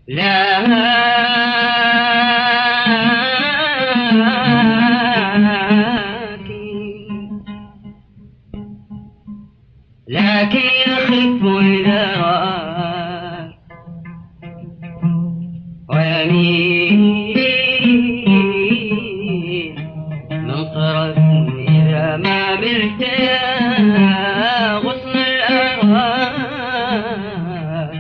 لكن لكن يخف إذا رآك ويمين من طرف إذا ما ملت يا غصن الأرواح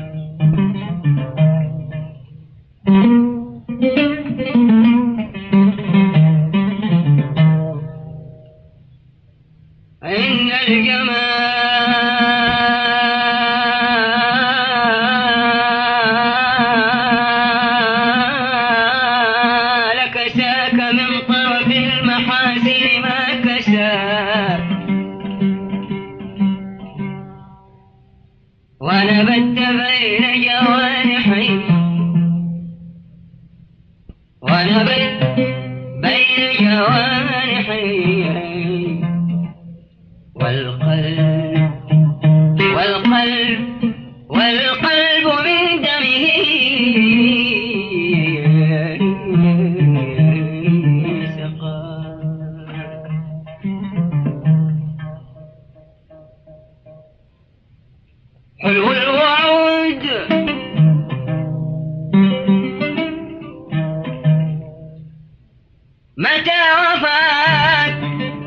إن الجمال كساك من طرف المحاسن ما كساك ونبت بين جوانحي ونبت بين جوانحي والقلب والقلب والقلب من دمه سقى حلو الوعود متى وفاك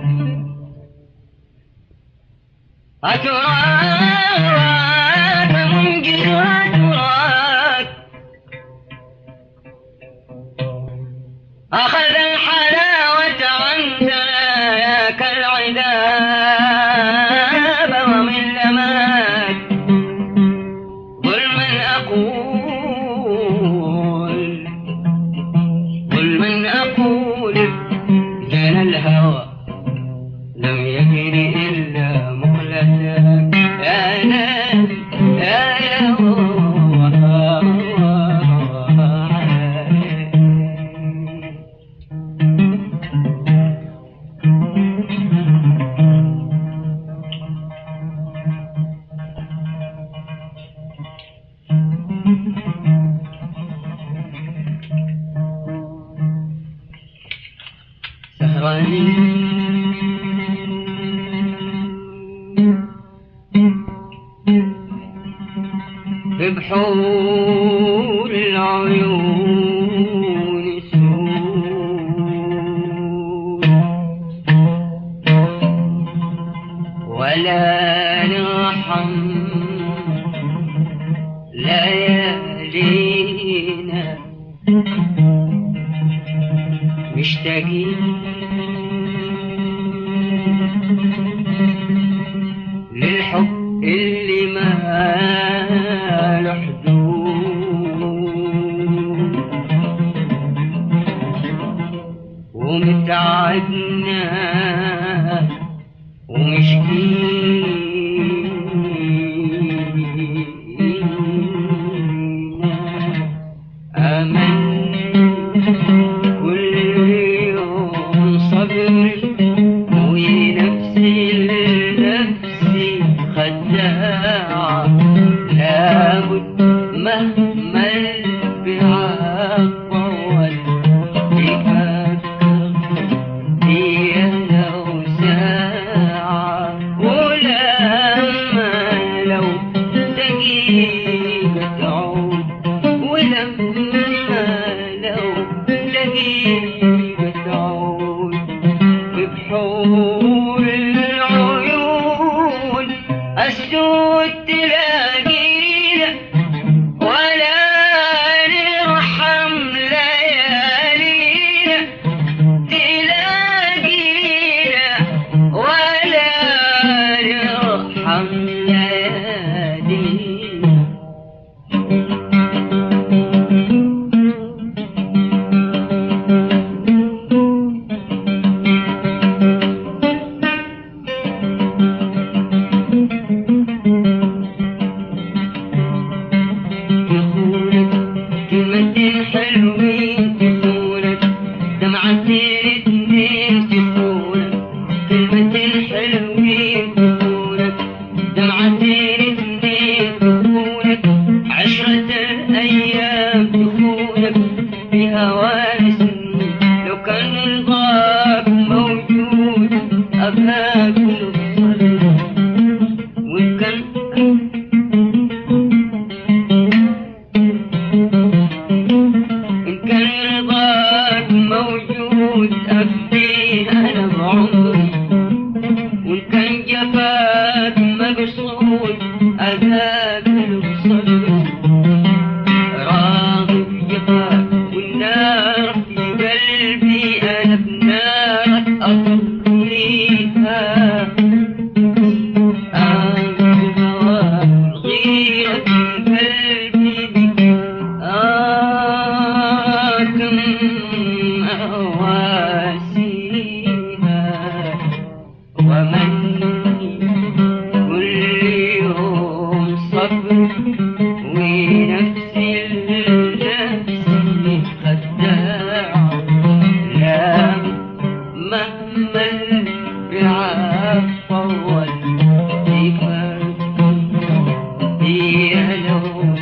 أتراك منجز أتراك أخذ الحلاوة عن ثناياك العذاب ومن لماك ظلما أقول ظلما أقول جنى الهوى لم يكن إلا مقلتك يا ناس يا يوم سهرانين ببحور العيون السود ولا نرحم ليالينا مشتاقين للحب اللي ما له حدود ومتعبنا ومشكين أمل كل يوم صبر ونفسي لنفسي خداعة لابد مهما البعاد طول يفكر هي لو ساعة ولما لو دقيقة تعود ولما لو دقيقة تعود ببحور العيون السود تلاقينا ولا نرحم ليالينا تلاقينا ولا نرحم ليالينا تخونك كلمتين حلوين تخونك دمعتين اتنين تخونك كلمتين حلوين تخونك دمعتين اتنين تخونك عشرة الأيام قابل صبر راضي يبقى والنار في قلبي أنا بنارك أطفيها غيرة قلبي بك آكم أواسيها ومن كل يوم صبر ونفسي لنفسي خداع لا مهما الرعاة طول هي لو